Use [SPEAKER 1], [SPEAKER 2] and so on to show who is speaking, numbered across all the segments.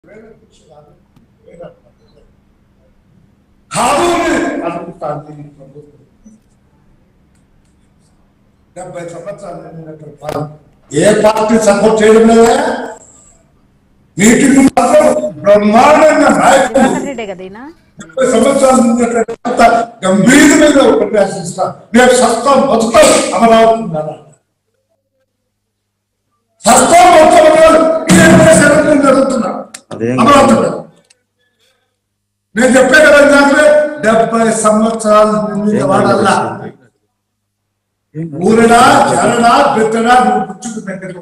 [SPEAKER 1] కాదు అని అనుకుంటాను ఈ ప్రభుత్వం డెబ్బై సంవత్సరాలు నిండినటువంటి పాలన. ఏ పార్టీ సపోర్ట్ చేయడం లేదా వీటికి మాత్రం బ్రహ్మాండంగా నాయకులు
[SPEAKER 2] ప్రభాకర్ రెడ్డే కదా ఈయన
[SPEAKER 1] ముప్పై సంవత్సరాల నుండి అంత గంభీరమైన ఉపన్యాసిస్తా మేము సస్తా బతుకుతాం అమరావతి ఉండాలా? సస్తా బతుకుతాం జరుగుతున్నా
[SPEAKER 3] అదేం
[SPEAKER 1] అమరావతి ఉండాలి. నేను చెప్పే కదా ఇందాకలే డెబ్బై సంవత్సరాల నుండి వాడల్లా ఊరడా జరడా బెత్తడా నువ్వు పుచ్చుకు దగ్గర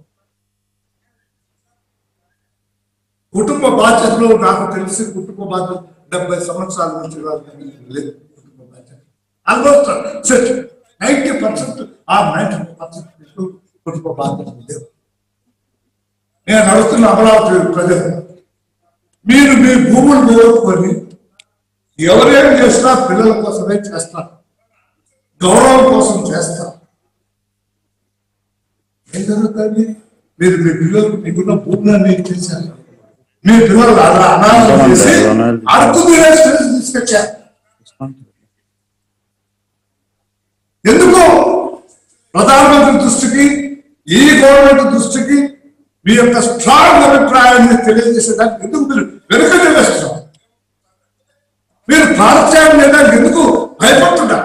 [SPEAKER 1] కుటుంబ బాధ్యతలు నాకు తెలిసి కుటుంబ బాధ్యత డెబ్బై సంవత్సరాల నుంచి లేదు కుటుంబ బాధ్యత ఆల్మోస్ట్ సెట్ నైన్టీ పర్సెంట్ ఆ నైన్టీ పర్సెంట్ కుటుంబ బాధ్యత లేదు నేను అడుగుతున్న అమరావతి ప్రజలు మీరు మీ భూములు కోరుకొని ఎవరేం చేసినా పిల్లల కోసమే చేస్తారు గౌరవం కోసం చేస్తారు ఏం జరుగుతుంది మీరు మీ పిల్లలకు మీకున్న భూములన్నీ చేశారు మీ పిల్లలు అలా అనాథం చేసి అడుగు మీరే స్టేజ్ తీసుకొచ్చారు ఎందుకు ప్రధానమంత్రి దృష్టికి ఈ గవర్నమెంట్ దృష్టికి మీ యొక్క స్ట్రాంగ్ అభిప్రాయాన్ని తెలియజేసేదానికి ఎందుకు మీరు వెనుక వేస్తున్నారు మీరు పారిత్యాగం చేయడానికి ఎందుకు భయపడుతున్నారు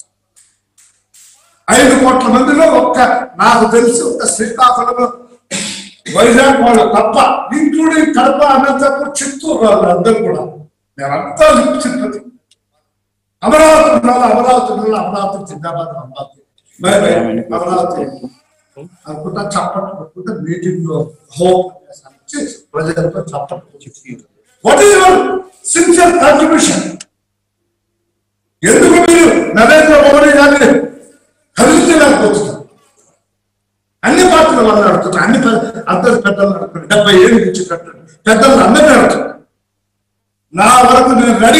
[SPEAKER 1] ఐదు కోట్ల మందిలో ఒక్క నాకు తెలిసి ఒక శ్రీకాకుళం వైజాగ్ వాళ్ళు తప్ప ఇంక్లూడింగ్ కడప అనంతపురం చిత్తూరు వాళ్ళు అందరూ కూడా నేనంతా చెప్తున్నది అమరావతి ఉండాలి అమరావతి ఉండాలి అమరావతి జిందాబాద్ అమరావతి బై బై అమరావతి అనుకుంటా చప్పట్లు కొట్టుకుంటే మీటింగ్ లో హోప్ ప్రజలతో చప్పట్లు what is your sincere contribution ఎందుకు మీరు నరేంద్ర మోడీ గారిని ఖరీదించలేకపోతున్నారు అన్ని పార్టీల వాళ్ళు అడుగుతున్నారు అన్ని పెద్ద- అందరు పెద్దలు అడుగుతున్నారు డెబ్బై ఏళ్ళు నుంచి కట్టారు పెద్దలు అందరినీ అడుగుతున్నారు నా వరకు నేను రెడీ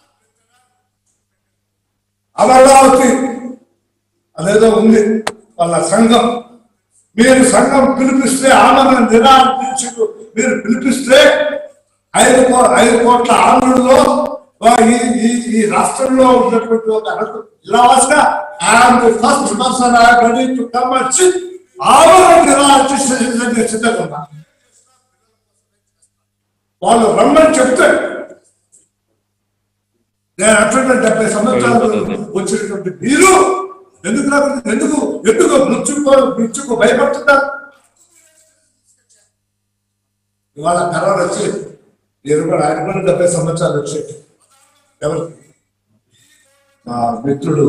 [SPEAKER 1] అమరావతి అదేదో ఉంది వాళ్ళ సంఘం మీరు సంఘం పిలిపిస్తే ఆమెను నిరాకరించు మీరు పిలిపిస్తే ఐదు కో- ఐదు కోట్ల ఆంధ్రుల్లో వా- ఈ ఈ ఈ రాష్ట్రంలో ఉన్నటువంటి ఒక అనంత జిల్లావాసిగా I'm the first person I ready to come and sit ఆమెను నిరాకరించే సిద్ధంగా ఉన్నా వాళ్ళు రమ్మని చెప్తే నేను అట్లా డెబ్బై సంవత్సరాలు వచ్చినటువంటి మీరు ఎందుకు రాకుండా ఎందుకు ఎందుకు మృత్యుకో మృత్యుకు భయపడుతున్నారు ఇవాళ కరోనా వచ్చి నేను కూడా ఆయన కూడా డెబ్బై సంవత్సరాలు వచ్చాయి ఎవరు మా మిత్రుడు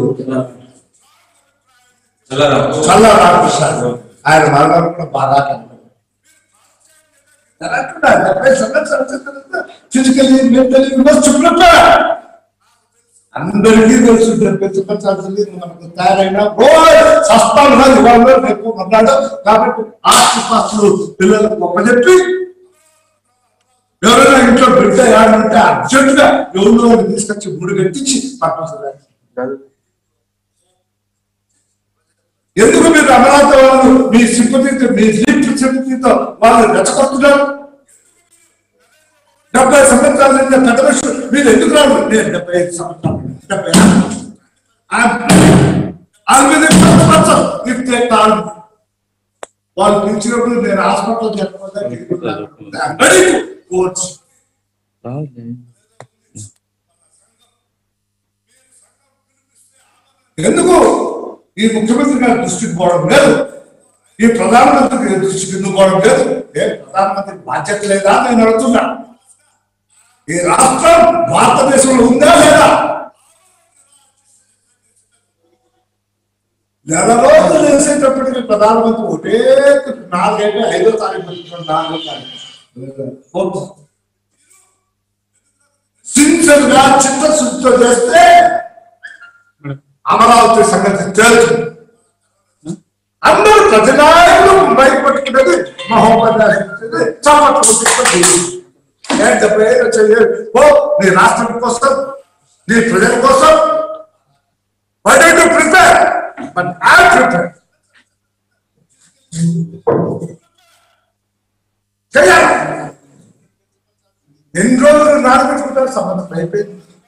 [SPEAKER 1] చల్లా రామకృష్ణ ఆయన మరణం కూడా బాగా కనపడింది. నేను అంటున్నా, డెబ్బై సంవత్సరాల తర్వాత ఫిజికలీ మెంటలీ మస్ట్ ప్రిపేర్ అందరికీ తెలుసు డెబ్బై సంవత్సరాలు తెలియదు మనకు తయారైన సస్తాను కాదు ఇవాళ రేపు అన్నాడు కాబట్టి ఆస్తిపాస్తులు పిల్లలకు గొప్పచెప్పి ఎవరైనా ఇంట్లో బిడ్డ ఏడంటే అర్జెంట్ గా ఎవరిలో ఒకరిని తీసుకొచ్చి గుడి కట్టించి పంపించలేదు ఎందుకు మీరు అమరావతి వాళ్ళు మీ సింపతితో మీ లీప్ సింపతితో వాళ్ళు రెచ్చగొడుతున్నారు డెబ్బై సంవత్సరాల నుంచి పెద్ద మనుషులు మీరు ఎందుకు రాదు నేను డెబ్బై ఐదు సంవత్సరాలు డెబ్బై ఆరు వాళ్ళు పిలిచినప్పుడు నేను హాస్పిటల్ చెప్పకపోతే కోచ్ ఎందుకు ఈ ముఖ్యమంత్రి గారి దృష్టికి పోవడం లేదు ఈ ప్రధానమంత్రి గారి దృష్టికి ఎందుకు పోవడం లేదు ఏ ప్రధానమంత్రి బాధ్యత లేదా అని నేను అడుగుతున్నా ఈ రాష్ట్రం భారతదేశంలో ఉందా లేదా నెల రోజులు వేసేటప్పటికి ప్రధానమంత్రి ఒకటే నాలుగైతే ఐదో తారీఖు పెట్టుకుని నాలుగో తారీఖు సిన్సియర్ గా చిత్తశుద్ధితో చేస్తే అమరావతి సంగతి తేలుతుంది అందరూ ప్రజనాయకులు భయపట్టుకునేది మహోపన్యాసించేది చప్పట్లు కొట్టించుకొని నేను డెబ్బై ఐదు వచ్చాయి ఓ నీ రాష్ట్రం కోసం నీ ప్రజల కోసం why don't you prepare but I prepare చేయాలి ఎన్ని రోజులు నానబెట్టుకుంటారు సంబంధం అయిపోయింది